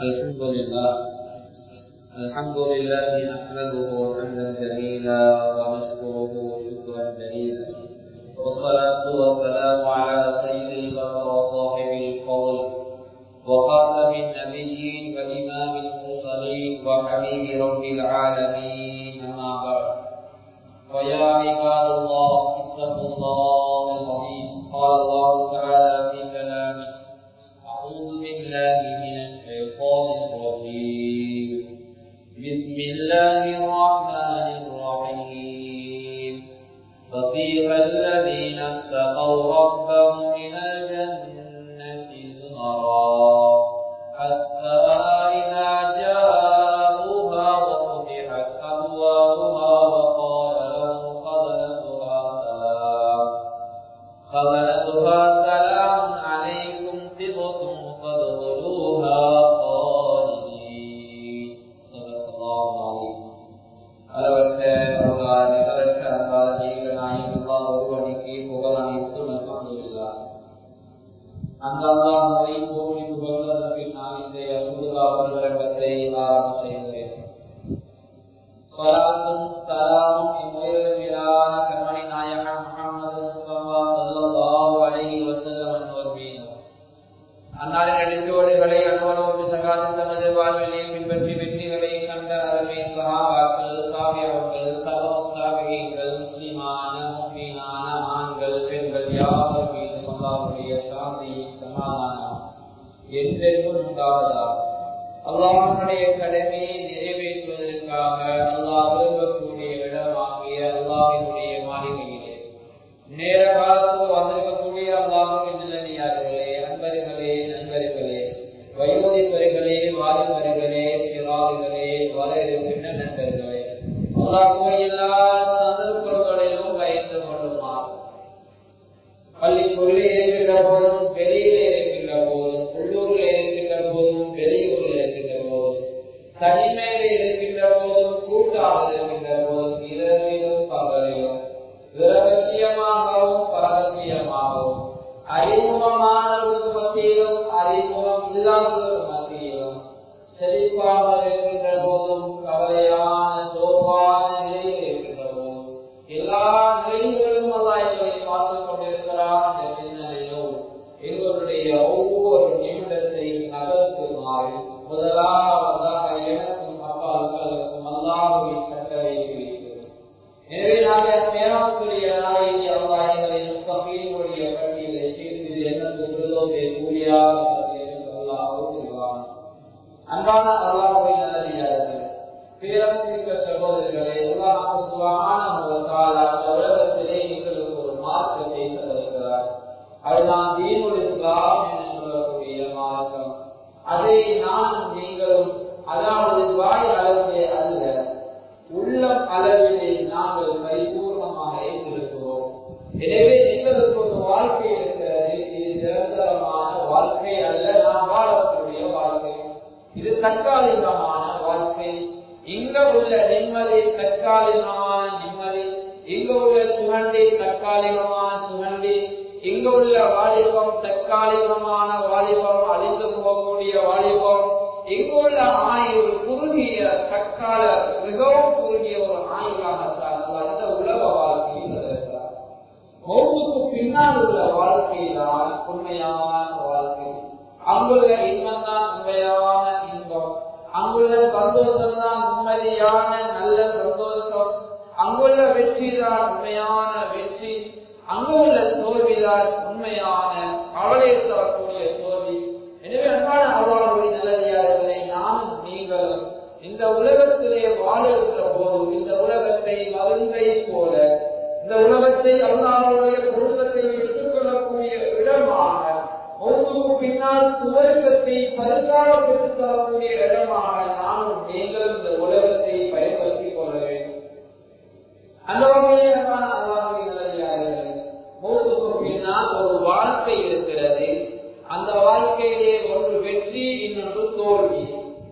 الحمد لله الحمد لله نحمده حمدا جميلا ونشكره شكرا جليلا والصلاة والسلام على سيد البشر وصاحب الفضل وخاتم النبيين وإمام المرسلين وحبيب رب العالمين أما بعد فيا عباد الله اتقوا الله العظيم قال الله تعالى في كلامه أعوذ بالله من الشيطان الرجيم بسم الله الرحمن الرحيم فسيق الذين اتقوا ربهم إلى الجنة زمرا حتى إذا جاءوها وفتحت أبوابها وقال لهم خزنتها سلام خزنتها سلام عليكم طبتم فادخلوها خالدين صدق الله العظيم அளவற்ற அருளால் நிகரற்ற அன்பால் ஜீவ நாயகல்லா ஒருவனுக்கு புகழ் அனைத்தும் அல்ஹம்துலில்லா அந்த அல்லாஹ்வை போற்றி புகழ்வதற்கு நான் இந்த புதுகா வருடத்தை ஆரம்பம் செய்கிறேன் சலாத்தும் சலாமும் இம்முயர்விலான கண்மணி நாயகன் முகமது முஸ்தபா ஸல்லல்லாஹு அலைஹி வஸல்லம் என்பவர் மீது அன்னாரின் அடிச்சோடுகளை அனுபவம் சகாதம் தமது வாழ்விலே பின்பற்றி வெற்றிகளை கண்ட அருமை சகாபாக்கள் சாவியவர்கள் சகோஸ்தாபிகள் முஸ்லிமான முஸ்லீமான ஆண்கள் பெண்கள் யாவர் மீது அல்லாஹுடைய சாந்தி சமாதானம் என்றென்றும் உண்டாவதா அல்லாஹனுடைய கடமையை நிறைவேற்றுவதற்காக அல்லாஹ் விரும்பக்கூடிய இடமாகிய அல்லாஹினுடைய மாளிகையிலே நேர காலத்தில் வந்திருக்கக்கூடிய அல்லாஹுக்கு நிலையார்களே அன்பர்களே நண்பர்களே வயோதிபர்களே வாலிபர்களே சிறார்களே வர இருக்கின்ற நண்பர்களே அல்லாஹுவை எல்லா சந்தர்ப்பங்களிலும் பயந்து கொள்ளுமாறு பள்ளிக்குள்ளே இருக்கின்ற போதும் வெளியிலே இருக்கின்ற போதும் உள்ளூரில் இருக்கின்ற போதும் வெளியூரில் இருக்கின்ற போதும் தனிமையில இருக்கின்ற போதும் கூட்டாக இருக்கின்ற போதும் இரவிலும் பகலிலும் ரகசியமாகவும் பரகசியமாகவும் அறிமுகமானவர்களுக்கு மத்தியிலும் அறிமுகம் இல்லாதவர்களுக்கு மத்தியிலும் செழிப்பாக இருக்கின்ற போதும் கவலையான சோர்வான நிலையில் இருக்கின்ற போதும் எல்லா நிலைகளிலும் அல்லா எங்களை பார்த்துக் கொண்டிருக்கிறான் என்ற சிந்தனையிலும் எங்களுடைய ஒவ்வொரு நிமிடத்தை நகர்த்துமாறு முதலாவதாக எனக்கும் அப்பாவுக்கும் அல்லாஹுவின் கட்டளை இருக்கிறது எனவே நாங்கள் மேலாக்குரிய நாளைக்கு அல்லா எங்களை முஸ்தபீனுடைய பட்டியலை சேர்த்து என்னது விருதோவை கூலியாக அல்லாஹ் கூறுவான் அன்பான அல்லாஹுவை நல்லடியார்கள் பேரமிக்க சகோதரர்களே அல்லாஹ் சுபஹானஹு வ தஆலா உலகத்திலே எங்களுக்கு ஒரு மார்க்கத்தை தந்திருக்கிறார் அதுதான் தீனுல் இஸ்லாம் என்று சொல்லக்கூடிய மார்க்கம் அதை நான் நீங்களும் அதாவது வாய் அளவிலே அல்ல உள்ளம் அளவிலே நாங்கள் பரிபூர்ணமாக ஏற்றிருக்கிறோம் எனவே எங்களுக்கு ஒரு வாழ்க்கை இருக்கிறது இது நிரந்தரமான வாழ்க்கை அல்ல நாம் வாழக்கூடிய வாழ்க்கை இது தற்காலிகமான வாழ்க்கை இங்க உள்ள நிம்மதி தற்காலிகமான நிம்மதி இங்க உள்ள சுகண்டி தற்காலிகமான சுகண்டி இங்க உள்ள வாலிபம் தற்காலிகமான வாலிபம் அழிந்து போகக்கூடிய வாலிபம் இங்கு உள்ள ஆயுள் குறுகிய தற்கால மிகவும் குறுகிய ஒரு ஆயுளாகத்தான் அந்த உலக வாழ்க்கையில் இருக்கிறார் மௌத்துக்கு பின்னால் உள்ள வாழ்க்கையில்தான் உண்மையான வாழ்க்கை அங்குள்ள இன்பம் தான் உண்மையான இன்பம் அங்குள்ள சந்தோஷம் தான் உண்மையான நல்ல சந்தோஷம் அங்குள்ள வெற்றி தான் உண்மையான வெற்றி அங்குள்ள தோல்விதான் உண்மையான கவலை தரக்கூடிய தோல்வி எனவே அன்பான அவர்களுடைய நல்லதியாளர்களை நானும் நீங்களும் இந்த உலகத்திலே வாழுகின்ற போது இந்த உலகத்தை மருந்தை போல இந்த உலகத்தை அல்லாருடைய குடும்பத்தில் விட்டுக் கொள்ளக்கூடிய இடமாக ஒவ்வொரு பின்னால் சுவர்க்கத்தை பரிசாக பெற்றுத் தரக்கூடிய இடமாக நானும் நீங்களும் இந்த உலகத்தை பயன்படுத்திக் கொள்ள வேண்டும் அந்த வகையில் அல்லாஹுடைய நல்லதியாளர்கள் மூத்துக்கு பின்னால் ஒரு வாழ்க்கை இருக்கிறது அந்த வாழ்க்கையிலே ஒன்று வெற்றி இன்னொன்று தோல்வி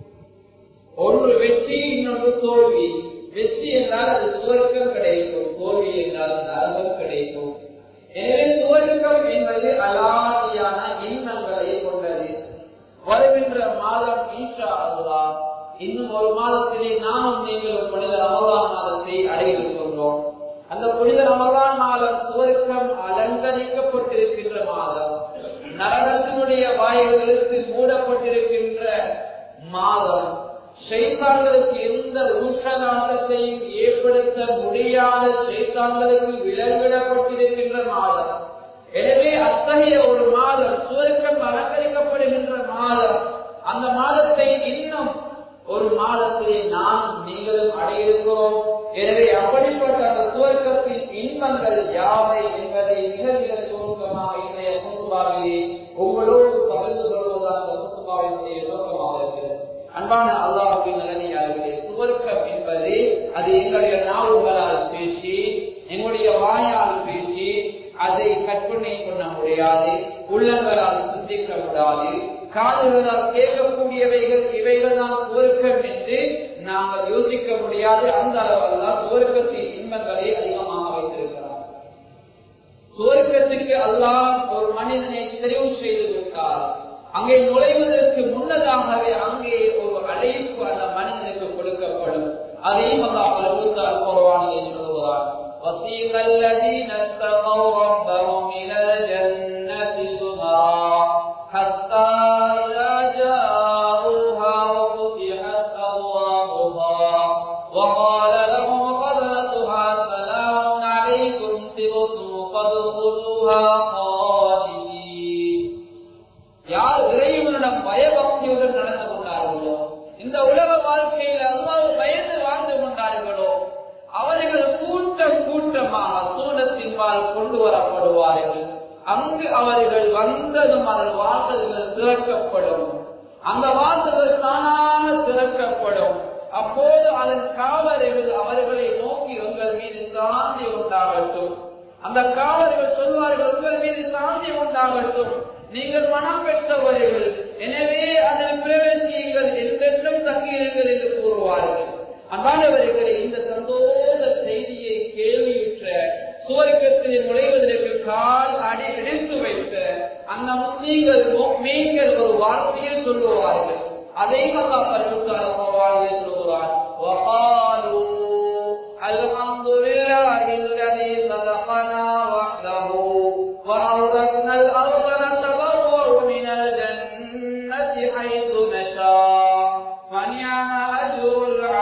ஒன்று வெற்றி இன்னொன்று தோல்வி வெற்றி என்றால் அது சுவர்க்கம் கிடைக்கும் தோல்வி என்றால் நரகம் கிடைக்கும் எனவே சுவர்க்கம் என்பது அலாதியான இன்பங்களை கொண்டது வருகின்ற மாதம் ஈஷா அல்லா இன்னும் ஒரு மாதத்திலே நானும் நீங்களும் புனித ரமலான் மாதத்தை அடையிருக்கின்றோம் அந்த புனித ரமலான் மாதம் சுவர்க்கம் அலங்கரிக்கப்பட்டிருக்கின்ற மாதம் நரகத்தினுடைய வாயில்களுக்கு மூடப்பட்டிருக்கின்ற மாதம் சைத்தான்களுக்கு எந்த ஊசலாட்டத்தையும் ஏற்படுத்த முடியாத சைத்தான்களுக்கு விலங்கிடப்பட்டிருக்கின்ற மாதம் எனவே அத்தகைய ஒரு மாதம் சுவர்க்கம் அலங்கரிக்கப்படுகின்ற மாதம் அந்த மாதத்தை இன்னும் ஒரு மாதத்திலே நாம் நீங்களும் அடையிருக்கிறோம் எனவே அப்படிப்பட்ட அந்த சுவர்க்கத்தின் இன்பங்கள் யாவை என்பதை மிக மிக சுருக்கமாக இன்றைய முத்துபாவிலே உங்களோடு பகிர்ந்து கொள்வதுதான் அந்த முத்துபாவினுடைய நோக்கமாக இருக்கிறது அன்பான அல்லாஹின் நிலைமையாளர்களே சுவர்க்கம் என்பது அது எங்களுடைய நாவுகளால் பேசி எங்களுடைய வாயால் பேசி அதை கற்பனை பண்ண முடியாது உள்ளங்களால் சிந்திக்க முடியாது காதுகளால் கேட்கக்கூடியவைகள் இவைகள் தான் சுவர்க்கம் என்று நாங்கள் யோசிக்க முடியாது அந்த அளவெல்லாம் சுவர்க்கத்தின் இன்பங்களை அதிகமாக வைத்திருக்கிறார் சுவர்க்கத்துக்கு அல்லாம் ஒரு மனிதனை தெரிவு செய்து விட்டார் அங்கே நுழைவதற்கு முன்னதாகவே அங்கே ஒரு அழைப்பு அந்த மனிதனுக்கு கொடுக்கப்படும் அதையும் அந்த அவர் குறவானதை சொல்லுகிறார் وسيق الذين اتقوا ربهم إلى الجنة زمرا حتى إذا جاءوها وفتحت أبوابها وقال لهم خزنتها سلام عليكم طبتم فادخلوها خالدين யார் இறைவனிடம் பயபக்தியுடன் நடந்து கொண்டார்களோ இந்த உலக வாழ்க்கையில் அல்லாஹ் பயந்து வாழ்ந்து கொண்டார்களோ அவர்கள் கூட்டம் கூட்டமாக சூனத்தின்பால் கொண்டு வரப்படுவார்கள் அங்கு அவர்கள் வந்ததும் அதன் வாசல்கள் திறக்கப்படும் அந்த வாசல்கள் தானாக திறக்கப்படும் அப்போது அதன் காவலர்கள் அவர்களை நோக்கி உங்கள் மீது சாந்தி உண்டாகட்டும் அந்த காவலர்கள் சொல்வார்கள் உங்கள் மீது சாந்தி உண்டாகட்டும் நீங்கள் மனம் பெற்றவர்கள் எனவே அதில் பிரவேசியுங்கள் என்றென்றும் தங்கியிருங்கள் என்று கூறுவார்கள் அன்பானவர்களே இந்த சந்தோஷ செய்தியை கேள்வியுற்ற சுவர்க்கத்தில் நுழைவதற்கு கால் அடி எடுத்து வைத்த அந்த முஸ்லீம்கள் மீன்கள் ஒரு வார்த்தையில் சொல்லுவார்கள் அதை அல்லா பருவத்தால் சொல்லுவார் الحمد لله الذي صدقنا وحده وأورثنا الأرض نتبوأ من الجنة حيث نشاء فنعم أجر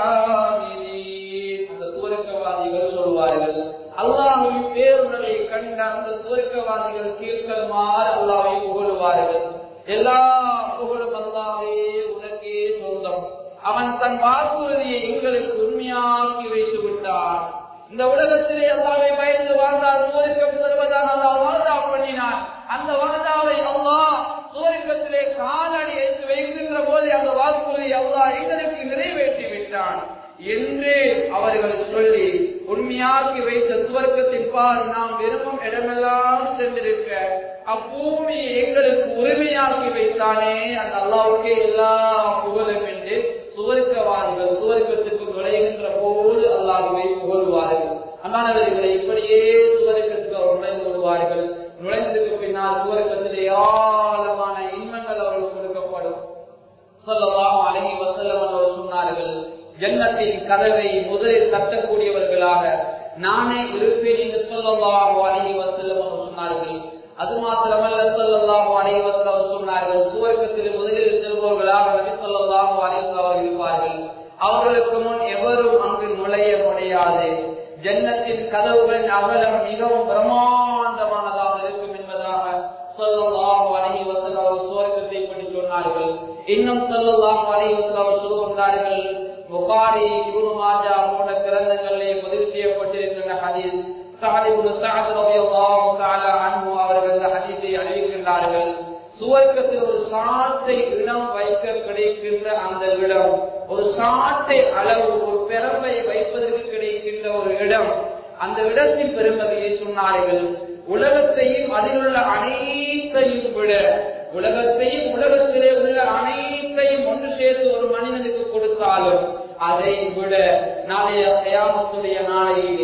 العاملين அந்த சுவர்க்கவாதிகள் சொல்வார்கள் அல்லாஹுவின் பேருணரை கண்ட அந்த சுவர்க்கவாதிகள் கீழ்கல்மாறு அல்லாவை புகழுவார்கள் எல்லா புகழும் அல்லாவே உனக்கே சொந்தம் அவன் தன் வாக்குறுதியை எங்களுக்கு உண்மையாக்கி வைத்து விட்டான் இந்த உலகத்திலே அல்லாவை பயந்து வாழ்ந்தால் சுவர்க்கம் தருவதாக அல்லாஹ் வாதா பண்ணினான் அந்த வாதாவை அல்லாஹ் சுவர்க்கத்திலே காலடி எடுத்து வைக்கின்ற போது அந்த வாக்குறுதி அல்லாஹ் எங்களுக்கு நிறைவேற்றி விட்டான் என்று அவர்கள் சொல்லி உண்மையாக்கி வைத்த சுவர்க்கத்தின் பால் நாம் விரும்பும் இடமெல்லாம் சென்றிருக்க அப்பூமி எங்களுக்கு உரிமையாக்கி வைத்தானே அந்த அல்லாவுக்கே எல்லா புகழும் என்று சுவர்க்கவாதிகள் சுவர்க்கத்துக்கு நுழைகின்ற போது அல்லாஹுவை புகழ்வார்கள் அண்ணானவர்களை இப்படியே சுவர்க்கத்துக்கு அவர் நுழைந்து கொள்வார்கள் நுழைந்ததுக்கு பின்னால் சுவர்க்கத்திலே ஆழமான இன்பங்கள் அவர்களுக்கு கொடுக்கப்படும் சொல்லலாம் அழகி வசல்லம் அவர்கள் சொன்னார்கள் ஜன்னத்தின் கதவை முதலில் தட்டக்கூடியவர்களாக நானே இருப்பேன் என்று சொல்லலாம் அழகி வசல்லம் அவர்கள் சொன்னார்கள் அது மாத்திரமல்ல சொல்லலாம் அழகி வசல்லம் சொன்னார்கள் சுவர்க்கத்தில் முதலில் செல்பவர்களாக நபி சொல்லலாம் அழகி இருப்பார்கள் அவர்களுக்கு முன் எவரும் அங்கு நுழைய முடியாது ஜன்னத்தின் கதவுகளின் அகலம் மிகவும் பிரம்மாண்டமானதாக இருக்கும் என்பதாக சொல்லலாம் அழகி வசல்லம் அவர்கள் சுவர்க்கத்தை பற்றி சொன்னார்கள் இன்னும் சொல்லலாம் அழகி வசல்லம் அவர் சொல்லுகின்றார்கள் புகாரி இப்னு மாஜா போன்ற கிரந்தங்களிலே பதிவு செய்யப்பட்டிருக்கின்ற ஹதீஸ் சஹல் இப்னு சஅத் ரலியல்லாஹு தஆலா அன்ஹு அவர்கள் இந்த ஹதீஸை அறிவிக்கின்றார்கள் சுவர்க்கத்தில் ஒரு சாட்டை இடம் வைக்க கிடைக்கின்ற அந்த இடம் ஒரு சாட்டை அளவு ஒரு பெரம்பை வைப்பதற்கு கிடைக்கின்ற ஒரு இடம் அந்த இடத்தின் பெருமதியை சொன்னார்கள் உலகத்தையும் அதில் உள்ள அனைத்தையும் விட உலகத்தையும் உலகத்திலே உள்ள அனைத்தையும் ஒன்று சேர்த்து ஒரு மனிதனுக்கு கொடுத்தாலும் அதை விட நாளைய கயாமத்துடைய நாளையிலே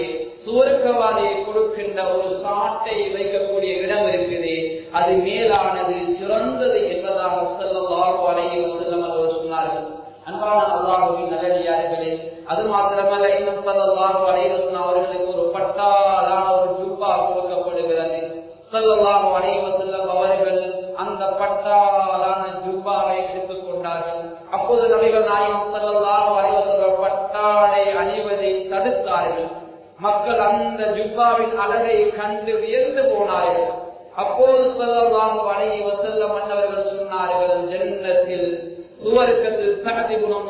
சுவர்க்கவாதியை கொடுக்கின்ற ஒரு சாட்டை வைக்கக்கூடிய இடம் இருக்குது அது மேலானது சிறந்தது என்பதாக செல்லவாறு அலையை செல்லம் அவர் சொன்னார்கள் அன்பான அல்லாஹுவின் நல்லடியார்களே அது மாத்திரமல்ல இன்னும் செல்லவாறு அலைவசன் அவர்களுக்கு ஒரு பட்டாலான ஒரு ஜுப்பா கொடுக்கப்படுகிறது செல்லவாறு அலைவ செல்லம் அவர்கள் அந்த பட்டாலான ஜுப்பாவை எடுத்துக் கொண்டார்கள் அப்போது நபிகள் நாயகம் செல்லவாறு அலைவசல் பட்டாளை அணிவதை தடுத்தார்கள் மக்கள் அந்த ஜுப்பாவின் அழகை கண்டு வியந்து போனார்கள் அப்போது சொல்லலாம் வலையை வசல்ல மன்னவர்கள் சொன்னார்கள் ஜென்னத்தில் சுவர்க்கத்தில் சகதி குணம்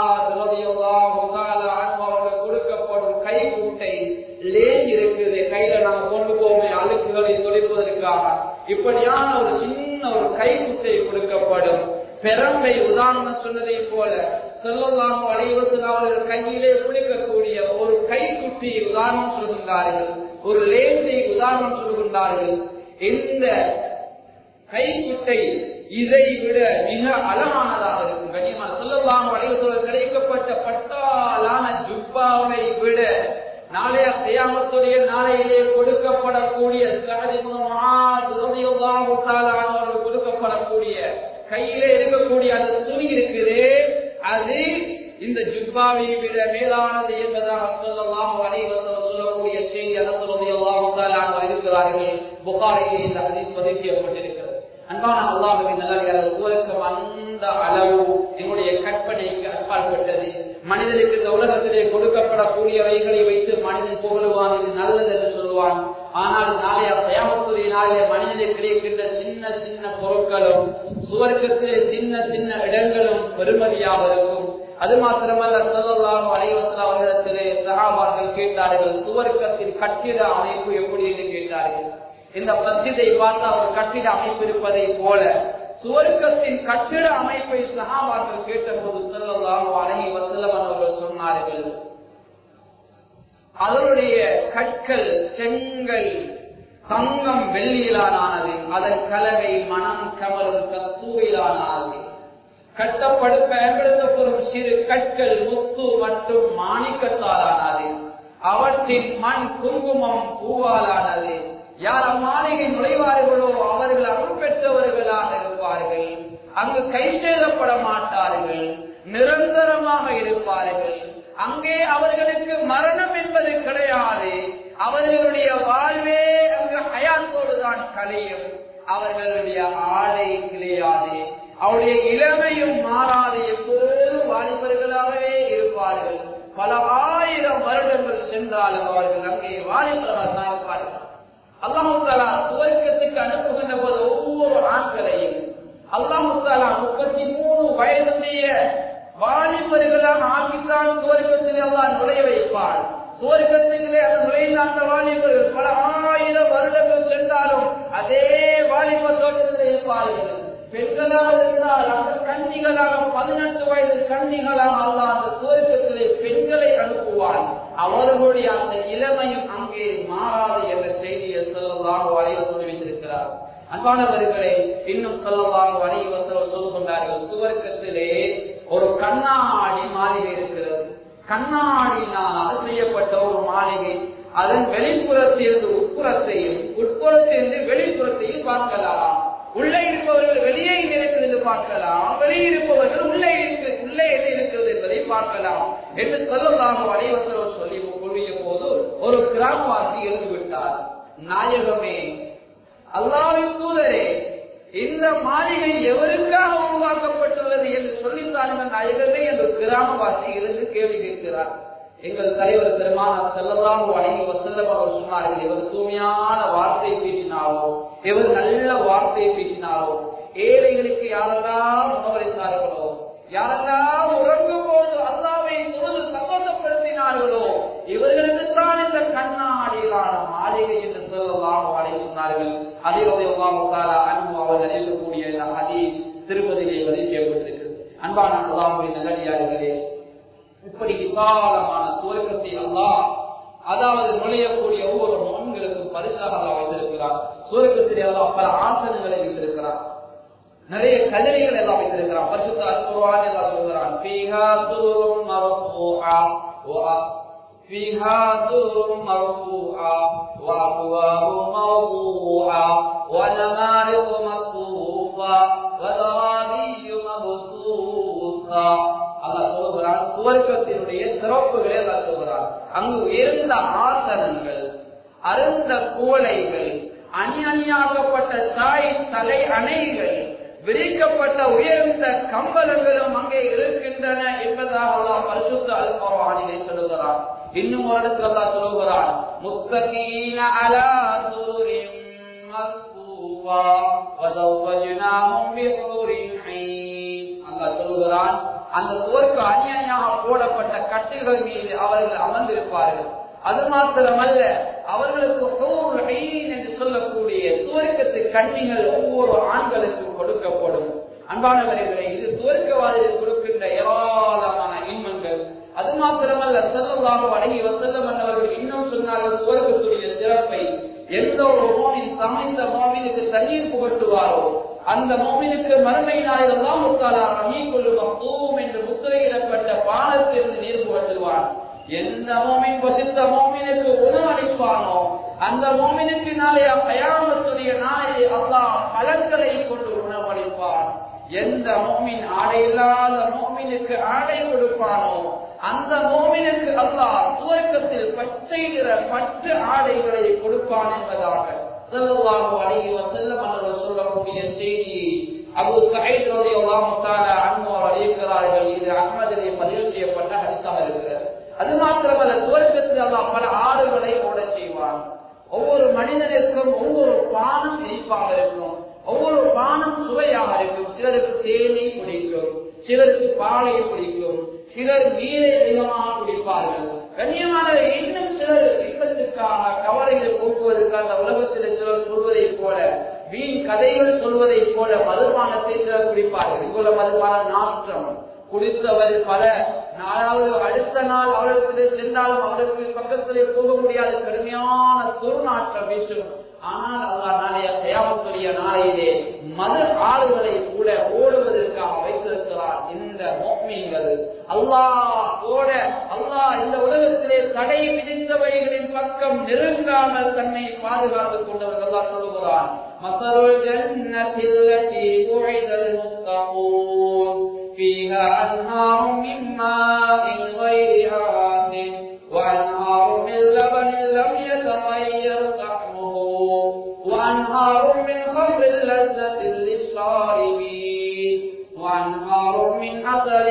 அவர்கள் கொடுக்கப்படும் கை கூட்டை லேன் இருக்குது கையில நாம கொண்டு போவோமே அழுக்குகளை தொலைப்பதற்காக இப்படியான ஒரு சின்ன ஒரு கை குட்டை கொடுக்கப்படும் பெரம்பை உதாரணம் சொன்னதை போல சொல்லலாம் வளைவத்தில் அவர்கள் கையிலே குளிக்கக்கூடிய ஒரு கைக்குட்டி உதாரணம் சொல்கின்றார்கள் ஒரு லேசை உதாரணம் சொல்கின்றார்கள் இந்த கைக்குட்டை இதை விட மிக அழகானதாக இருக்கும் கனியமான சொல்லலாம் வளைவத்தில் கிடைக்கப்பட்ட பட்டாலான ஜுப்பாவை விட நாளைய செய்யாமத்துடைய நாளையிலே கொடுக்கப்படக்கூடிய அவர்கள் கொடுக்கப்படக்கூடிய கையிலே இருக்கக்கூடிய அந்த துணி இருக்குது அது இந்த ஜுப்பாவை விட மேலானது என்பதாக சொல்லலாம் அனைவரும் சொல்லக்கூடிய செய்தி அதற்கு இருக்கிறார்கள் புகாரிலே இந்த அதில் பதிவு செய்யப்பட்டிருக்கிறது அன்பான அல்லாஹுவின் நல்லடியார்கள் சுவர்க்கம் அந்த அளவு என்னுடைய கற்பனைக்கு அப்பாற்பட்டது மனிதனுக்கு இந்த உலகத்திலே கொடுக்கப்படக்கூடியவைகளை வைத்து மனிதன் புகழுவான் இது நல்லது என்று சொல்லுவான் ஆனால் நாளைய தயாமத்துடைய நாளிலே மனிதனுக்கு கிடைக்கின்ற சின்ன சின்ன பொருட்களும் சுவர்க்கத்திலே சின்ன சின்ன இடங்களும் பெருமதியாக இருக்கும் அது மாத்திரமல்ல சொல்லலாம் அலைவசல் அவர்களிடத்திலே சகாபார்கள் கேட்டார்கள் சுவர்க்கத்தின் கட்டிட அமைப்பு எப்படி என்று கேட்டார்கள் இந்த பத்திதை பார்த்து அவர் கட்டிட அமைப்பு இருப்பதை போல சுவர்க்கத்தின் கட்டிட அமைப்பை சகாபார்கள் கேட்டபோது சொல்லலாம் அழகி வசலம் அவர்கள் சொன்னார்கள் அதனுடைய கற்கள் செங்கல் தங்கம் வெள்ளியிலானது அதன் கலவை மனம் கமலும் கத்தூயிலானது கட்டப்படு பயன்படுத்தப்படும் சிறு கற்கள் முத்து மற்றும் மாணிக்கத்தாலானது அவற்றின் மண் குங்குமம் பூவாலானது யார் அம்மாளிகை நுழைவார்களோ அவர்கள் அருள் பெற்றவர்களாக இருப்பார்கள் அங்கு கை சேதப்பட மாட்டார்கள் நிரந்தரமாக இருப்பார்கள் அங்கே அவர்களுக்கு மரணம் என்பது கிடையாது அவர்களுடைய வாழ்வே அங்கு ஹயாத்தோடு தான் கலையும் அவர்களுடைய ஆடை கிடையாது அவருடைய இளமையும் மாறாது எப்போதும் வாலிபர்களாகவே இருப்பார்கள் பல ஆயிரம் வருடங்கள் சென்றாலும் அவர்கள் அங்கே வாலிபர்கள் தான் இருப்பார்கள் அல்லாஹாலா சுவர்க்கத்துக்கு அனுப்புகின்ற போது ஒவ்வொரு ஆண்களையும் அல்லாஹாலா முப்பத்தி மூணு வயதுடைய வாலிபர்களாக ஆக்கித்தான் சுவர்க்கத்தில் எல்லாம் நுழைய வைப்பார் சுவர்க்கத்திலே அந்த நுழைந்த அந்த வாலிபர்கள் பல ஆயிரம் வருடங்கள் சென்றாலும் அதே வாலிப தோட்டத்தில் இருப்பார்கள் பெண்களாக இருந்தால் அந்த கன்னிகளாக பதினெட்டு வயது கன்னிகளாக அல்ல அந்த சுவர்க்கத்திலே பெண்களை அனுப்புவார் அவர்களுடைய அந்த இளமையும் அங்கே மாறாது என்ற செய்தியை சொல்லலாம் வரைய தெரிவித்திருக்கிறார் அன்பானவர்களே இன்னும் சொல்லலாம் வரைய சொல்லுகின்றார்கள் சுவர்க்கத்திலே ஒரு கண்ணாடி மாளிகை இருக்கிறது கண்ணாடினால் செய்யப்பட்ட ஒரு மாளிகை அதன் வெளிப்புறத்திலிருந்து உட்புறத்தையும் உட்புறத்திலிருந்து வெளிப்புறத்தையும் பார்க்கலாம் உள்ளே இருப்பவர்கள் வெளியே இருக்கிறது என்று பார்க்கலாம் வெளியே இருப்பவர்கள் உள்ளே இருக்கு உள்ளே என்ன இருக்கிறது என்பதை பார்க்கலாம் என்று சொல்லலாம் வலைவசரம் சொல்லி கூறிய போது ஒரு கிராமவாசி இருந்து விட்டார் நாயகமே அல்லாவின் தூதரே இந்த மாளிகை எவருக்காக உருவாக்கப்பட்டுள்ளது என்று சொல்லித்தானுங்க நாயகமே என்று கிராமவாசி இருந்து கேள்வி கேட்கிறார் எங்கள் தலைவர் பெருமான செல்லலாம் வணங்கி வசல்லம் அவர் சொன்னார்கள் இவர் தூய்மையான வார்த்தை பேசினாலோ இவர் நல்ல வார்த்தை பேசினாலோ ஏழைகளுக்கு யாரெல்லாம் உணவளித்தார்களோ யாரெல்லாம் உறங்கும் போது அல்லாவை தொழுது சந்தோஷப்படுத்தினார்களோ இவர்களுக்கு தான் இந்த கண்ணாடியிலான மாளிகை என்று சொல்லலாம் வாழை சொன்னார்கள் அதே அன்பு அவர்கள் அறிவிக்கக்கூடிய இந்த அதி திருப்பதியிலே பதிக்கப்பட்டிருக்கிறது அன்பான அல்லாமுடைய நல்லடியார்களே இப்படி விசாலமான சுவர்க்கத்தை அல்லாஹ் அதாவது நுழையக்கூடிய ஒவ்வொரு மகன்களுக்கும் பரிசாக அல்லா வைத்திருக்கிறார் சுவர்க்கத்திலே அல்லாஹ் பல ஆசனங்களை வைத்திருக்கிறார் நிறைய கதிரைகள் எல்லாம் வைத்திருக்கிறான் பரிசுத்த அற்புதமான எல்லாம் சொல்கிறான் فيها سرر مرفوعة وأكواب موضوعة ونمارق مصفوفة وزرابي مبثوثة அல்லாஹ் சொல்லுகிறான் சுவர்க்கத்தினுடைய சிறப்புகளை அல்லாஹ் சொல்கிறான் அங்கு உயர்ந்த ஆசனங்கள் அருந்த கூளைகள் அணி அணியாக்கப்பட்ட தாய் தலை அணைகள் விரிக்கப்பட்ட உயர்ந்த கம்பளங்களும் அங்கே இருக்கின்றன என்பதாக அல்லாஹ் பரிசுத்த அல்பவானிலை சொல்லுகிறான் இன்னும் ஒரு இடத்துல அல்லாஹ் சொல்லுகிறான் முத்தகீன அலா சுருரின் மஸ்பூவா வதவஜ்னாஹும் பிஹூரின் ஐன் அல்லாஹ் சொல்லுகிறான் அந்த சுவருக்கு அநியாயமாக போடப்பட்ட கட்டில்கள் மீது அவர்கள் அமர்ந்திருப்பார்கள் அது மாத்திரமல்ல அவர்களுக்கு ஹூர் ஐன் என்று சொல்லக்கூடிய சுவர்க்கத்து கண்ணிகள் ஒவ்வொரு ஆண்களுக்கும் கொடுக்கப்படும் அன்பானவர்களே இது சுவர்க்கவாதிகள் கொடுக்கின்ற ஏராளமான இன்பங்கள் அது மாத்திரமல்ல செல்லமாக வழங்கி வசல்லம் அவர்கள் இன்னும் சொன்னார்கள் சுவர்க்கத்துடைய சிறப்பை எந்த ஒரு மோமின் சமைத்த மோமினுக்கு தண்ணீர் புகட்டுவாரோ அந்த மோமினுக்கு மறுமை நாளில் எல்லாம் முத்தாலா ரமீ கொள்ளும் என்று முத்திரையிடப்பட்ட பானத்திலிருந்து நீர் புகட்டுவான் எந்த மோமின் வசித்த மோமினுக்கு உணவளிப்பானோ அந்த மோமினுக்கு நாளைய கயாமத்துடைய நாளை அல்லாஹ் பலன்களை கொண்டு உணவளிப்பான் எந்த மோமின் ஆடை இல்லாத மோமினுக்கு ஆடை கொடுப்பானோ அந்த மோமினுக்கு அல்லாஹ் சுவர்க்கத்தில் பச்சை நிற பட்டு ஆடைகளை கொடுப்பான் என்பதாக செல்லவாக அழகி செல்லம் அவர்கள் சொல்லக்கூடிய செய்தி அபு சஹீத் ரலியல்லாஹு தஆலா அன்ஹு அறிவிக்கிறார்கள் இது அஹ்மதிலே பதிவு செய்யப்பட்ட ஹதீஸாக இருக்கிறது அது மாத்திரமல்ல சுவர்க்கத்தில் அல்லாஹ் பல ஆறுகளை ஓட செய்வான் ஒவ்வொரு மனிதனுக்கும் ஒவ்வொரு பானம் இனிப்பாக இருக்கும் ஒவ்வொரு பானம் சுவையாக இருக்கும் சிலருக்கு தேனை பிடிக்கும் சிலருக்கு பாலை பிடிக்கும் சிலர் நீரை அதிகமாக குடிப்பார்கள் கண்ணியமான இன்னும் சிலர் இன்பத்திற்காக கவலைகளை போக்குவதற்காக அந்த உலகத்தில் சிலர் சொல்வதை போல வீண் கதைகள் சொல்வதை போல மதுபானத்தை சிலர் குடிப்பார்கள் இங்குள்ள மதுபான நாற்றம் குடித்தவர் பல நாளாவது அடுத்த நாள் அவர்களுக்கு சென்றாலும் அவருக்கு பக்கத்திலே போக முடியாத கடுமையான துர்நாற்றம் வீசும் ஆனால் அல்லா நாளைய கயாமத்துடைய நாளையிலே மது ஆளுகளை கூட ஓடுவதற்காக வைத்திருக்கிறார் இந்த மோக்மீன்கள் அல்லாஹ் ஓட அல்லாஹ் இந்த உலகத்திலே தடை விதித்தவைகளின் பக்கம் நெருங்காமல் தன்னை பாதுகாத்துக் கொண்டவர்கள் அல்லாஹ் சொல்லுகிறான் மசருள் ஜன்னத்தில்லதி புழைதல் முத்தகூன் فيها أنهار من ماء غير آسن وأنهار من لبن لم يتغير طعمه وأنهار من خمر لذة للشاربين وأنهار من عسل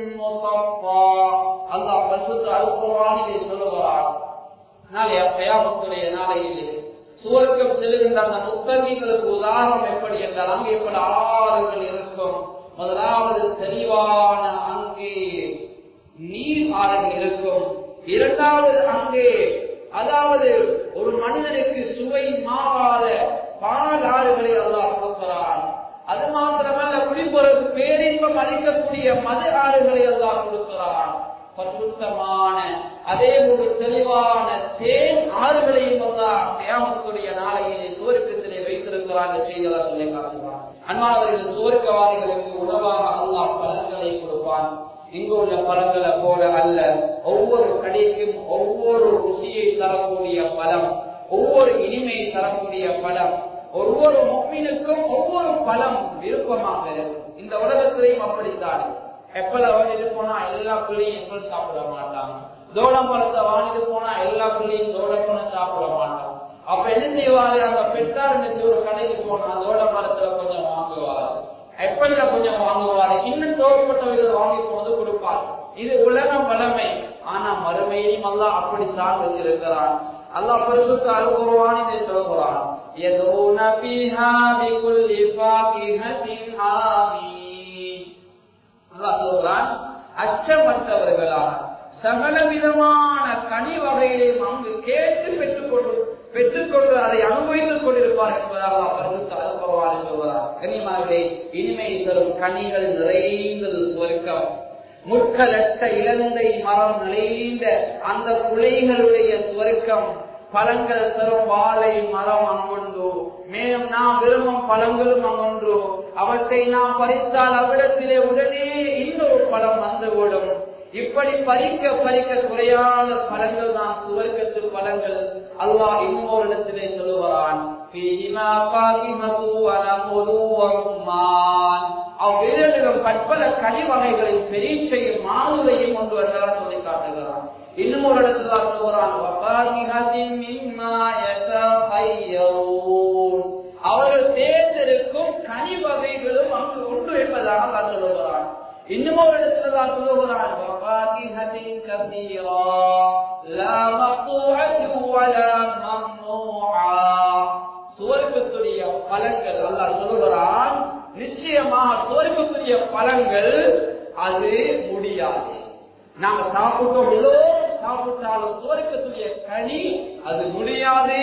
مصفى الله பரிசுத்த அல்குரானிலே சொல்லுகிறார் நாளைய கயாமத்துடைய நாளையிலே சுவர்க்கம் செல்லுகின்ற அந்த முத்தகிகளுக்கு உதாரணம் எப்படி என்றால் அங்கே பல ஆறுகள் இருக்கும் முதலாவது தெளிவான அங்கே நீர் ஆறுகள் இருக்கும் இரண்டாவது அங்கே அதாவது ஒரு மனிதனுக்கு சுவை மாறாத பால் ஆறுகளை அல்லாஹ் கொடுக்கிறான் அது மாத்திரமல்ல குடிப்பொருளுக்கு பேரின்பம் அளிக்கக்கூடிய மது ஆறுகளை எல்லாம் கொடுக்கிறான் பரிசுத்தமான அதே ஒரு தெளிவான தேன் ஆறுகளையும் எல்லாம் தேவத்துடைய நாளையிலே சுவர்க்கத்திலே வைத்திருக்கிறான் செய்தியாக சொல்லி காட்டுவான் அன்பானவர்கள் சுவர்க்கவாதிகளுக்கு உணவாக அல்லாஹ் பலன்களை கொடுப்பான் இங்கு உள்ள பழங்களை போல அல்ல ஒவ்வொரு கடைக்கும் ஒவ்வொரு ருசியை தரக்கூடிய பழம் ஒவ்வொரு இனிமை தரக்கூடிய பழம் ஒவ்வொரு முக்மீனுக்கும் ஒவ்வொரு பழம் விருப்பமாக இருக்கும் இந்த உலகத்திலையும் அப்படித்தான் எப்பல வாங்கிட்டு போனா எல்லா பிள்ளையும் எப்பல் சாப்பிட மாட்டாங்க தோடம் பழத்தை வாங்கிட்டு போனா எல்லா பிள்ளையும் தோடப்பழம் சாப்பிட மாட்டாங்க அப்ப என்ன செய்வாரு அந்த பெற்றார் ஒரு கடைக்கு போனா தோட மரத்துல கொஞ்சம் வாங்குவாரு எப்பல்ல கொஞ்சம் வாங்குவாரு இன்னும் தோற்பட்டவைகள் வாங்கி போது கொடுப்பார் இது உலக வளமை ஆனா மறுமையிலும் அல்லாஹ் அப்படித்தான் வச்சிருக்கிறான் அல்லாஹ் பரிசுத்த அல்குர்ஆன் இதை சொல்கிறான் يدعون فيها بكل فاكهة آمين அல்லாஹ் சொல்றான் அச்சமற்றவர்களாக சகல விதமான கனி வகைகளையும் அங்கு கேட்டு பெற்றுக்கொண்டு பெற்றுக்கொண்டு அதை அனுபவித்துக் கொண்டிருப்பார் என்பதாக அவர்களுக்கு அல்பவாறு சொல்கிறார் கனிமார்களே இனிமை தரும் கனிகள் நிறைந்தது சுவர்க்கம் முட்களட்ட இலந்தை மரம் நிறைந்த அந்த குலைகளுடைய சுவர்க்கம் பழங்கள் தரும் வாழை மரம் அங்கொண்டு மேலும் நாம் விரும்பும் பழங்களும் அங்கொன்று அவற்றை நாம் பறித்தால் அவ்விடத்திலே உடனே இன்னொரு பழம் வந்துவிடும் இப்படி பறிக்க பறிக்க குறையாத பழங்கள் தான் சுவர்க்கத்து பழங்கள் அல்லாஹ் இன்னொரு இடத்திலே சொல்லுவான் அவ்விரண்டிலும் பற்பல கனி வகைகளின் பெரீச்சையும் மாதுளையும் கொண்டு வந்தால் சொல்லி காட்டுகிறான் இன்னும் ஒரு இடத்துல சொல்லுகிறான் அவர்கள் தேர்ந்தெடுக்கும் கனி வகைகளும் அங்கு கொண்டு வைப்பதாக தான் சொல்லுகிறான் இன்னும் ஒரு இடத்துல தான் சொல்லுகிறான் சுவர்க்கத்துடைய பலன்கள் அல்ல சொல்லுகிறான் நிச்சயமாக சுவர்க்கத்துடைய பலன்கள் அது முடியாது நாங்க சாப்பிட்டோம் எல்லோரும் சாப்பிட்டாலும் சுவர்க்கத்துடைய கனி அது முடியாது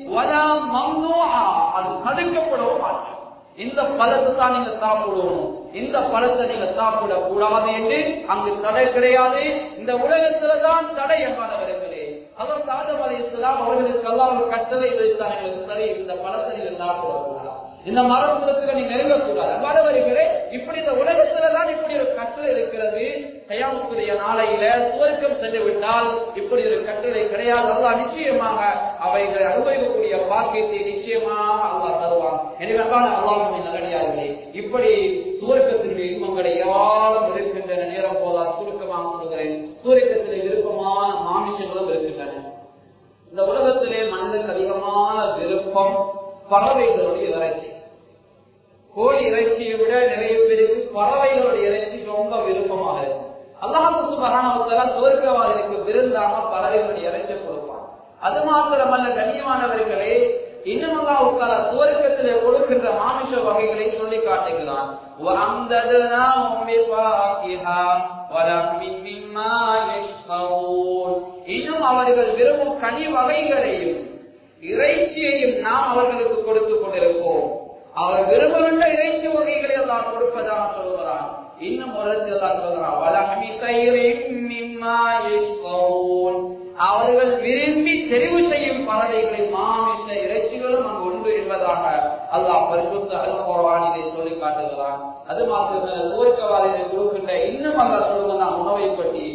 அது தடுக்கப்படவும் மாட்டோம் இந்த பழத்தை தான் நீங்க சாப்பிடணும் இந்த பழத்தை நீங்க சாப்பிட கூடாது என்று அங்கு தடை கிடையாது இந்த உலகத்துலதான் தடை என்பானவர்களே அவர் தாதம் அலி இஸ்லாம் அவர்களுக்கு எல்லாம் கட்டளை வைத்தான் எங்களுக்கு சரி இந்த பழத்தை நீங்கள் சாப்பிடக்கூடாது இந்த மரத்துல நீங்க நெருங்கக்கூடாது வரவர்களே இப்படி இந்த உலகத்துலதான் இப்படி ஒரு கட்டளை இருக்கிறது கயாமத்துடைய நாளையில சுவர்க்கம் சென்று விட்டால் இப்படி ஒரு கட்டளை கிடையாது அல்லா நிச்சயமாக அவைகளை அனுபவிக்கக்கூடிய பாக்கியத்தை நிச்சயமாக அல்லா தருவான் எனவே அல்லாஹின் நல்லடியார்களே இப்படி சுவர்க்கத்தினுடைய இன்பங்களை யாரும் இருக்கின்றன நேரம் போதா சுருக்கமாக சொல்கிறேன் சூரியக்கத்திலே விருப்பமான மாமிஷங்களும் இருக்கின்றன இந்த உலகத்திலே மனிதனுக்கு அதிகமான விருப்பம் பறவைகளுடைய இறைச்சி கோழி இறைச்சியை விட நிறைய பேருக்கு பறவைகளுடைய இறைச்சி ரொம்ப விருப்பமாக இருக்கும் அல்லாஹு மகாணவத்தால சுவர்க்கவாதிகளுக்கு விருந்தாக பறவைகளுடைய இறைச்சி கொடுப்பான் அது மாத்திரமல்ல கண்ணியமானவர்களே இன்னும் அல்லாஹுக்கால சுவர்க்கத்திலே கொடுக்கின்ற மாமிஷ வகைகளை சொல்லி காட்டுகிறான் இன்னும் அவர்கள் விரும்பும் கனி வகைகளையும் இறைச்சியையும் நாம் அவர்களுக்கு கொடுத்துக் கொண்டிருப்போம் அவர் விரும்பவில்லை இறைச்சி வகைகளை எல்லாம் கொடுப்பதாக சொல்கிறான் இன்னும் ஒரு சொல்கிறான் வளமி அவர்கள் விரும்பி தெரிவு செய்யும் பறவைகளை மாமிச இறைச்சிகளும் அங்கு உண்டு என்பதாக அல்லாஹ் பரிசுத்த அல்பவானிலே சொல்லி காட்டுகிறான் அது மாத்திரமே ஊர்க்கவாதிகளை கொடுக்கின்ற இன்னும் அல்ல சொல்லுங்க உணவை பற்றி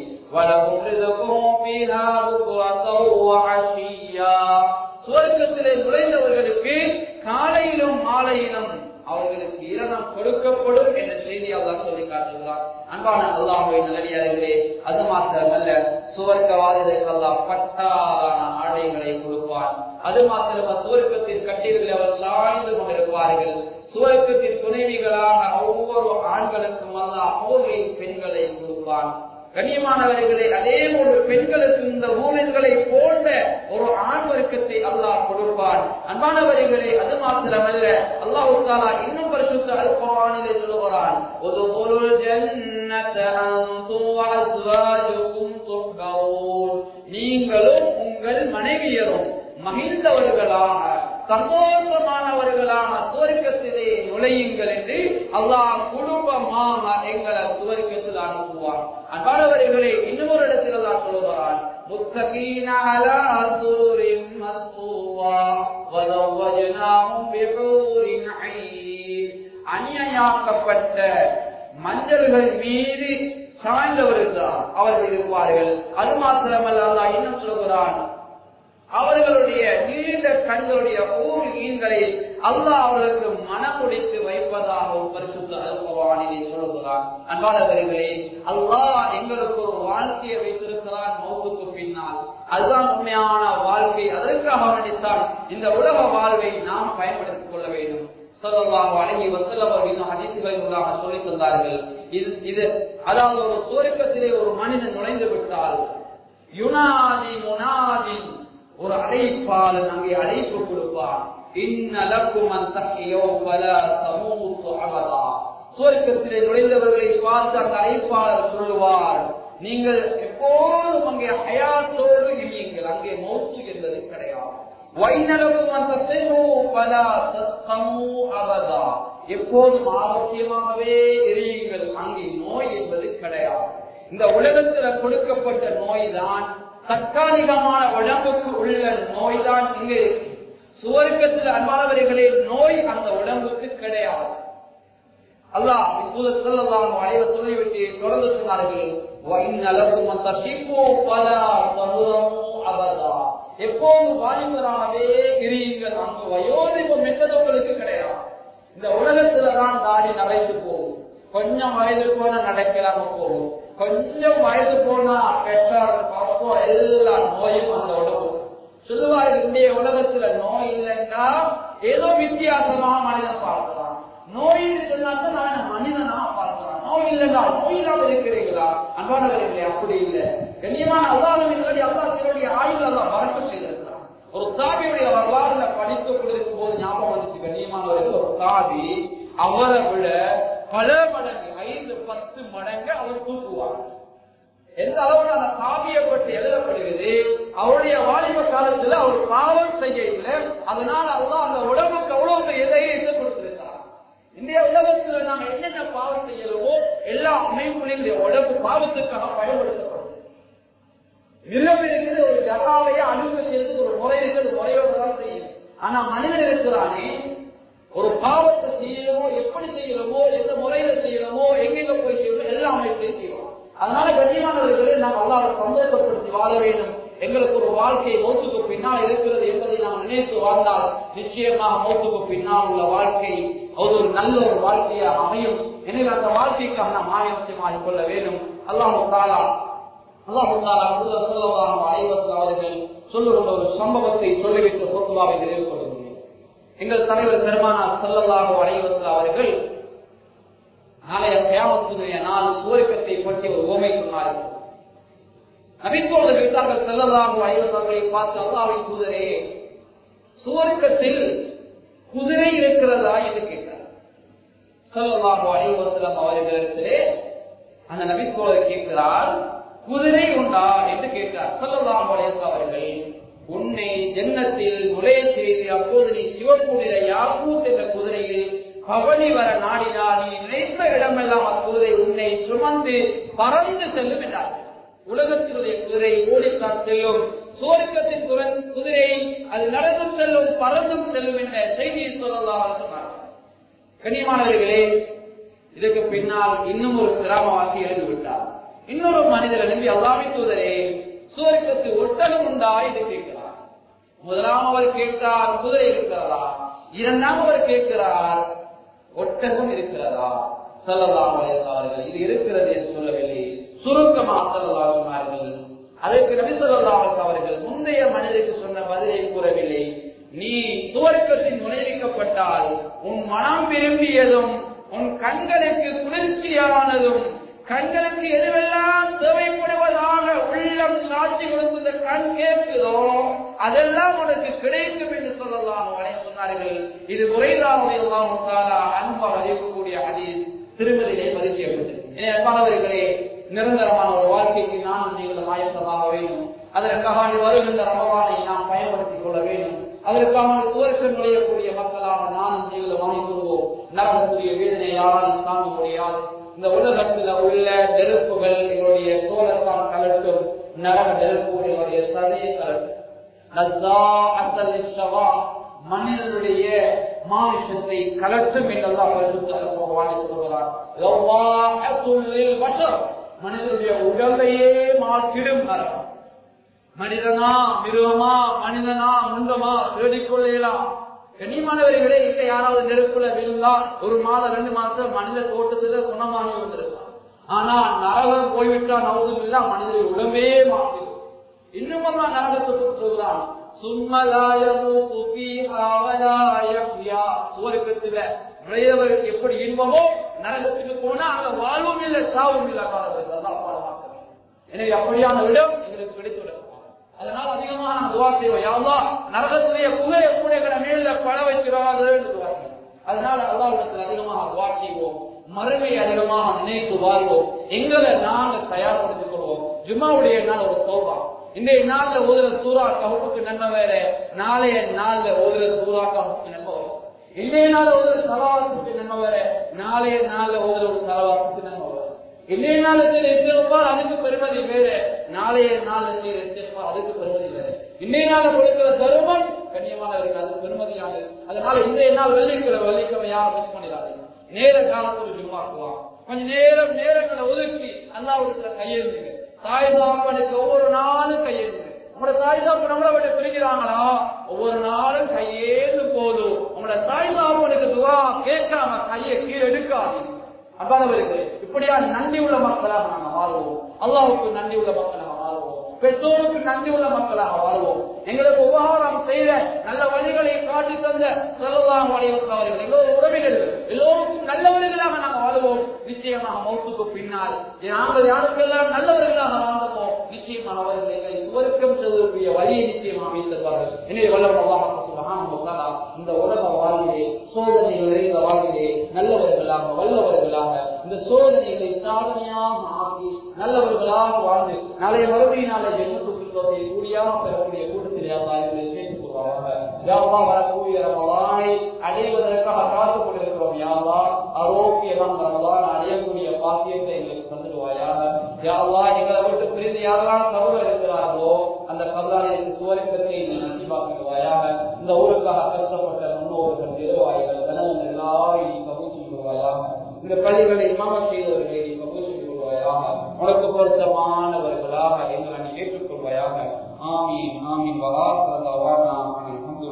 சுவர்க்கத்திலே நுழைந்தவர்களுக்கு காலையிலும் மாலையிலும் அவர்களுக்கு இரணம் கொடுக்கப்படும் என்ற செய்தி அல்லாஹ் சொல்லி காட்டுகிறார் அன்பான அல்லாஹுவை நல்லடியார்களே அது மாத்திரமல்ல சுவர்க்கவாதிகளுக்கு அல்லாஹ் பட்டாலான ஆடைகளை கொடுப்பான் அது மாத்திரம சுவர்க்கத்தின் கட்டீர்களை அவர் சாய்ந்து கொண்டிருப்பார்கள் சுவர்க்கத்தின் துணைவிகளாக ஒவ்வொரு ஆண்களுக்கும் அல்லாஹ் அவர்களை பெண்களை கொடுப்பான் கண்ணியமானவர்களே அதே போன்று பெண்களுக்கு இந்த மூலங்களை போன்ற ஒரு ஆண் வர்க்கத்தை அல்லாஹ் கொடுப்பான் அன்பானவர்களே அது மாத்திரமல்ல அல்லாஹு தாலா இன்னும் பரிசுத்த அல்குரானிலே சொல்லுகிறான் ஒரு பொருள் நீங்களும் உங்கள் மனைவியரும் மகிழ்ந்தவர்களாக சந்தோஷமானவர்களான சுவர்க்கத்திலே நுழையுங்கள் என்று அல்லாஹ் குடும்பமாக எங்களை சுவர்க்கத்தில் அனுப்புவார் அன்பானவர்களே இன்னொரு இடத்தில் அல்லாஹ் சொல்லுகிறான் முத்தகீன அலா சூரின் மஸ்தூவா வதவஜனாஹும் பிஹூரின் ஐன் அநியாயாக்கப்பட்ட மஞ்சள்கள் மீது சாய்ந்தவர்கள் தான் அவர்கள் இருப்பார்கள் அது மாத்திரமல்ல அல்லாஹ் இன்னும் சொல்கிறான் அவர்களுடைய நீண்ட கண்களுடைய ஊர் ஈன்களை அல்லாஹ் அவர்களுக்கு மனமுடித்து வைப்பதாகவும் பரிசுத்த அல்பவானிலே சொல்லுகிறான் அன்பானவர்களே அல்லாஹ் எங்களுக்கு ஒரு வாழ்க்கையை வைத்திருக்கிறான் மௌத்துக்கு பின்னால் அதுதான் உண்மையான வாழ்க்கை அதற்காக வேண்டித்தான் இந்த உலக வாழ்வை நாம் பயன்படுத்திக் கொள்ள வேண்டும் சொல்லலாம் வழங்கி வசல்லவர் இன்னும் அதிர்ச்சிகளாக சொல்லி தந்தார்கள் இது இது அதாவது ஒரு சுவர்க்கத்திலே ஒரு மனிதன் நுழைந்து விட்டால் யுனாதி முனாதி ஒரு அழைப்பாளன் அங்கே அழைப்பு கொடுப்பான் சுவர்க்கத்திலே நுழைந்தவர்களை பார்த்து அந்த அழைப்பாளர் சொல்லுவார் நீங்கள் எப்போதும் அங்கே ஹயாத்தோடு இழியுங்கள் அங்கே மௌத்து என்பது கிடையாது எப்போதும் ஆரோக்கியமாகவே எரியுங்கள் அங்கே நோய் என்பது கிடையாது இந்த உலகத்துல கொடுக்கப்பட்ட நோய் தான் தற்காலிகமான உடம்புக்கு உள்ள நோய் தான் இங்கு சுவர்க்கத்தில் அன்பானவர்களே நோய் அந்த உடம்புக்கு கிடையாது அல்லாஹ் இப்போது செல்லலாம் அழைவ சொல்லிவிட்டு தொடர்ந்து சொன்னார்கள் எப்போது வாலிபராகவே இருங்கள் அங்கு வயோதிபம் என்பது உங்களுக்கு கிடையாது இந்த உலகத்துலதான் தாடி நடைத்து போகும் கொஞ்சம் வயது போனா நடக்கலாம போகும் கொஞ்சம் வயது போனா பெற்றார் அப்போ எல்லா நோயும் அந்த உடம்பு சொல்லுவார் இந்திய உலகத்துல நோய் இல்லைன்னா ஏதோ வித்தியாசமா மனிதன் பார்க்கலாம் நோய் சொன்னாக்க நான் மனிதனா பார்க்கலாம் நோய் இல்லைன்னா நோய் இல்லாம இருக்கிறீங்களா அன்பானவர்களே அப்படி இல்லை கண்ணியமான அல்லாதவர்களுடைய அல்லாஹர்களுடைய ஆயுள் எல்லாம் மறக்க செய்திருக்கிறான் ஒரு சாபியுடைய வரலாறுல படித்து கொண்டிருக்கும் போது ஞாபகம் வந்துச்சு கண்ணியமானவர்கள் ஒரு சாபி அவரை விட பல மடங்கு ஐந்து பத்து மடங்கு அவர் தூக்குவார் எந்த அளவுக்கு அந்த சாபியை பற்றி எழுதப்படுகிறது அவருடைய வாலிப காலத்துல அவர் பாவம் செய்ய இல்லை அதனால அல்லாஹ் அந்த உடம்புக்கு அவ்வளவு எதையை கொடுத்திருக்கிறார் இந்திய உலகத்துல நாங்க என்னென்ன பாவம் செய்யறோமோ எல்லா அமைப்புகளின் உடம்பு பாவத்துக்காக பயன்படுத்தப்படும் மிருகம் இருக்குது ஒரு ஜகாவையே அனுமதிக்கிறது ஒரு முறை இருக்கிறது முறையோட தான் செய்யும் ஆனா மனிதன் இருக்கிறானே ஒரு பாவத்தை செய்யணுமோ எப்படி செய்யணுமோ எந்த முறையில செய்யணுமோ எங்கெங்க போய் செய்யணும் எல்லா அமைப்பையும் செய்யணும் அதனால கண்ணியமானவர்களே நாம் அல்லாத சந்தோஷப்படுத்தி வாழ வேண்டும் எங்களுக்கு ஒரு வாழ்க்கை மௌத்துக்கு பின்னால் இருக்கிறது என்பதை நாம் நினைத்து வாழ்ந்தால் நிச்சயமாக மௌத்துக்கு பின்னால் உள்ள வாழ்க்கை அது ஒரு நல்ல ஒரு வாழ்க்கையாக அமையும் எனவே அந்த வாழ்க்கைக்காக நாம் ஆயத்தை மாறிக்கொள்ள வேண்டும் அல்லாஹு தாலா அல்லாஹு தாலா சொல்லலாம் ஐவத்து அவர்கள் சொல்லுகின்ற ஒரு சம்பவத்தை சொல்லிவிட்டு சொத்துவாவை நிறைவு கொள்கிறேன் எங்கள் தலைவர் பெருமானார் செல்லல்லாக அனைவத்தில் அவர்கள் நாளைய கியாமத்துடைய நாள் சுவர்க்கத்தை பற்றி ஒரு ஓமை சொன்னார்கள் நபித்தோடு விட்டார்கள் செல்லல்லாக ஐவத்தவர்களை பார்த்து அல்லாவின் குதிரை சுவர்க்கத்தில் குதிரை இருக்கிறதா என்று கேட்டார் செல்லல்லாக அனைவத்திலம் அவர்களிடத்திலே அந்த நபித்தோழர் கேட்கிறார் குதிரை உண்டா என்று கேட்டார் செல்லல்லாக அவர்கள் உன்னை ஜென்னத்தில் நுழைய செய்து அப்போது நீ சிவக்குதிரை யாக்கூத் என்ற குதிரையில் பவனி வர நாடினால் நீ நினைத்த இடமெல்லாம் அக்குதிரை உன்னை சுமந்து பறந்து செல்லும் என்றார் உலகத்தினுடைய குதிரை ஓடித்தான் செல்லும் சுவர்க்கத்தின் குதிரை அது நடந்து செல்லும் பறந்தும் செல்லும் என்ற செய்தியை சொல்லலாம் சொன்னார் கண்ணியமானவர்களே இதுக்கு பின்னால் இன்னும் ஒரு கிராமவாசி எழுதிவிட்டார் இன்னொரு மனிதர் நம்பி அல்லாமே தூதரே சுவர்க்கத்து ஒட்டகம் உண்டா என்று கேட்கிறார் முதலாம் அவர் கேட்கிறார் குதிரை இருக்கிறதா இரண்டாம் அவர் கேட்கிறார் ஒட்டகம் இருக்கிறதா சொல்லலாம் அவர்கள் இது இருக்கிறது என்று சொல்லவில்லை சுருக்கமாக சொல்லலாம் சொன்னார்கள் அதற்கு நபி சொல்லலாம் அவர்கள் முந்தைய மனிதருக்கு சொன்ன பதிலை கூறவில்லை நீ சுவர்க்கத்தின் நுழைவிக்கப்பட்டால் உன் மனம் விரும்பியதும் உன் கண்களுக்கு குளிர்ச்சியானதும் கண்களுக்கு எதுவெல்லாம் தேவைப்படுவதாக உள்ளம் சாட்சி கொடுத்த கண் கேட்குதோ அதெல்லாம் உனக்கு கிடைக்கும் என்று சொல்லலாம் சொன்னார்கள் இது முறையிலாமுடையெல்லாம் அன்பாக அறியக்கூடிய அதில் திருமதியிலே பதிவு அன்பானவர்களே நிரந்தரமான ஒரு வாழ்க்கைக்கு நானும் நீங்கள் ஆயத்தமாக வேண்டும் அதற்காக வருகின்ற ரமவானை நாம் பயன்படுத்திக் கொள்ள வேண்டும் அதற்காக சுவர்க்கம் நுழையக்கூடிய மக்களாக நானும் நீங்கள் வாங்கிக் கொள்வோம் நரகக்கூடிய வேதனை யாராலும் தாங்க முடியாது இந்த உலகத்தில் உள்ள நெருப்புகள் எங்களுடைய சோழத்தான் கலட்டும் நரக நெருப்பு எங்களுடைய சதையை கலட்டும் மனிதனுடைய மாமிசத்தை கலட்டும் என்றெல்லாம் சொல்கிறார் மனிதனுடைய உடலையே மாற்றிடும் நரகம் மனிதனா மிருகமா மனிதனா முண்டமா தேடிக்கொள்ளலாம் கனிமானவர்களே இல்ல யாராவது நெருப்புல விழுந்தா ஒரு மாதம் ரெண்டு மாசம் மனித தோட்டத்துல குணமாகி வந்திருக்கலாம் ஆனா நரகம் போய்விட்டா நவதும் இல்ல மனிதனுடைய உடம்பே மாறிடும் இன்னும் தான் நரகத்துக்கு சொல்றான் சுவர்க்கத்துல நுழையவர்கள் எப்படி இன்பமோ நரகத்துக்கு போனா அங்க வாழ்வும் இல்லை சாவும் இல்லை எனவே அப்படியான இடம் எங்களுக்கு கிடைத்துள்ளது அதனால அதிகமாக நான் துவா செய்வோம் யாவா நரகத்துடைய புகையை கூட எங்களை மேல பழ வைக்கிறார்கள் அதனால அல்லாவிடத்தில் அதிகமாக துவா செய்வோம் மறுமை அதிகமாக நினைத்து வாழ்வோம் எங்களை நாங்க தயார்படுத்திக் கொள்வோம் ஜும்மாவுடைய நாள் ஒரு சோபா இன்றைய நாள்ல ஓதுற சூறா கவுப்புக்கு நன்மை வேற நாளைய நாள்ல ஓதுற சூறா கவுப்புக்கு நன்மை வரும் இன்றைய நாள் ஓதுற சலவாசத்துக்கு நன்மை வேற நாளைய நாள்ல ஓதுற ஒரு சலவாசத்துக்கு நன்மை வரும் இன்றைய நாள் செய்யற எத்திருப்பார் அதுக்கு பெருமதி வேற நாளைய நாள் செய்யற எத்திருப்பார் அதுக்கு பெருமதி வேற இன்றைய நாள் கொடுக்கிற தருமம் கண்ணியமானவர்கள் அது பெருமதியானது அதனால இன்றைய நாள் வெள்ளிக்கிழமை வெள்ளிக்கிழமை யாரும் மிஸ் பண்ணிடாதீங்க நேர காலத்தில் ஜும்மாக்குவான் கொஞ்ச நேரம் நேரங்களை ஒதுக்கி அல்லாவுக்கு கையெழுந்துங்க தாய் தாப்பனுக்கு ஒவ்வொரு நாளும் கையெழுந்து உங்களோட தாய் தாப்பு நம்மளை விட பிரிக்கிறாங்களா ஒவ்வொரு நாளும் கையேந்து போதும் உங்களோட தாய் தாப்பனுக்கு துவா கேட்காம கையை கீழே எடுக்காதீங்க அவ்வாறவருக்கு இப்படியா நன்றி உள்ள மக்களாக நாங்கள் வாழ்வோம் அல்லாவுக்கு நன்றி உள்ள மக்களாக வாழ்வோம் பெற்றோருக்கு நன்றி உள்ள மக்களாக வாழ்வோம் எங்களுக்கு உபகாரம் செய்த நல்ல வழிகளை காட்டி தந்த செல்லலாம் அவர்கள் எல்லோரும் உறவினர்கள் எல்லோருக்கும் நல்லவர்களாக நாங்கள் வாழ்வோம் நிச்சயமாக மௌத்துக்கு பின்னால் நாங்கள் யாருக்கெல்லாம் நல்லவர்களாக வாழ்ந்தோமோ நிச்சயமாக அவர்கள் எங்களை சுவர்க்கம் செல்லக்கூடிய வழியை நிச்சயமாக அமைத்திருப்பார்கள் எனவே வல்லவர்களாக இந்த உலக வாழ்விலே சோதனை நிறைந்த வாழ்விலே நல்லவர்களாக வல்லவர்களாக இந்த சோதனைகளை சாதனையாக ஆக்கி நல்லவர்களாக வாழ்ந்து நாளைய மறுபடியும் நாளை ஜென்மத்துக்கு கூடியாக பெறக்கூடிய கூட்டத்தில் யாராவது சேர்த்துக் கொள்வாங்க யாவா வரக்கூடிய ரமலானை அடைவதற்காக காத்துக் கொண்டிருக்கிறோம் யாவா ஆரோக்கியமான ரமலான் அடையக்கூடிய பாக்கியத்தை எங்களுக்கு தந்துடுவாயாக யாவா எங்களை விட்டு பிரிந்து யாரெல்லாம் கபூர் இருக்கிறார்களோ அந்த கபலாலயத்துக்கு சுவரிக்கத்தை நன்றி பார்க்கிடுவாயாக இந்த ஊருக்காக கஷ்டப்பட்ட முன்னோர்கள் நிர்வாகிகள் கணவன் எல்லாரும் நீ கபூர் செய்வாயாக இந்த பள்ளிகளை இமாம செய்தவர்களை நீ கபூர் செய்வாயாக உனக்கு பொருத்தமானவர்களாக எங்களை நீ ஏற்றுக்கொள்வாயாக ஆமீன் ஆமீன் வகா